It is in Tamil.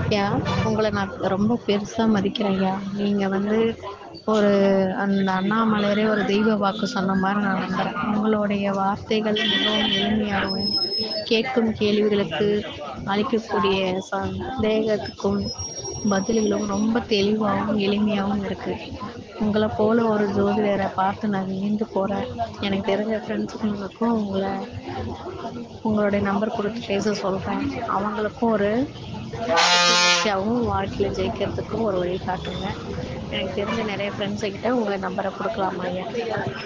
ஐயா உங்களை நான் ரொம்ப பெருசா மதிக்கிறேன் ஐயா நீங்க வந்து ஒரு அந்த அண்ணாமலையரே ஒரு தெய்வ வாக்கு சொன்ன மாதிரி நான் நம்புறேன் உங்களுடைய வார்த்தைகள் மிகவும் எளிமையாகவும் கேட்கும் கேள்விகளுக்கு அளிக்கக்கூடிய சந்தேகத்துக்கும் பதில்களும் ரொம்ப தெளிவாகவும் எளிமையாகவும் இருக்கு உங்களை போல ஒரு ஜோதிடரை பார்த்து நான் வியந்து போகிறேன் எனக்கு தெரிஞ்ச ஃப்ரெண்ட்ஸுங்களுக்கும் உங்களை உங்களுடைய நம்பர் கொடுத்து பேச சொல்கிறேன் அவங்களுக்கும் ஒரு ஈஸியாகவும் வாழ்க்கையில் ஜெயிக்கிறதுக்கும் ஒரு வழி காட்டுங்க எனக்கு தெரிஞ்ச நிறைய ஃப்ரெண்ட்ஸுக்கிட்ட உங்கள் நம்பரை கொடுக்கலாமா ஐயா